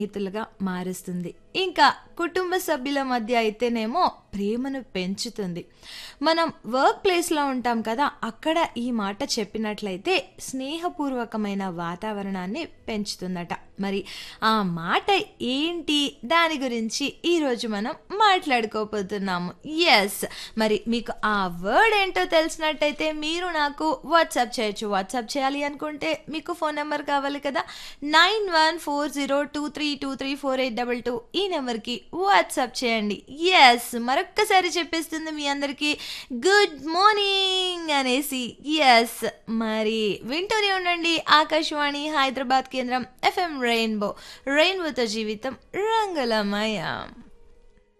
స్నేహితులుగా మారుస్తుంది ఇంకా కుటుంబ సభ్యుల మధ్య అయితేనేమో ప్రేమను పెంచుతుంది మనం వర్క్ ప్లేస్లో ఉంటాం కదా అక్కడ ఈ మాట చెప్పినట్లయితే స్నేహపూర్వకమైన వాతావరణాన్ని పెంచుతుందట మరి ఆ మాట ఏంటి దాని గురించి ఈరోజు మనం మాట్లాడుకోబోతున్నాము ఎస్ మరి మీకు ఆ వర్డ్ ఏంటో తెలిసినట్టయితే మీరు నాకు వాట్సాప్ చేయొచ్చు వాట్సాప్ చేయాలి అనుకుంటే మీకు ఫోన్ నెంబర్ కావాలి కదా nine one four zero two three two three four eight double two ఈ నెంబర్కి వాట్సాప్ చేయండి ఎస్ మరొక్కసారి చెప్పేస్తుంది మీ అందరికీ గుడ్ మార్నింగ్ అనేసి ఎస్ మరి వింటూనే ఉండండి ఆకాశవాణి హైదరాబాద్ కేంద్రం ఎఫ్ఎం రెయిన్బో రెయిన్బోతో జీవితం రంగులమయం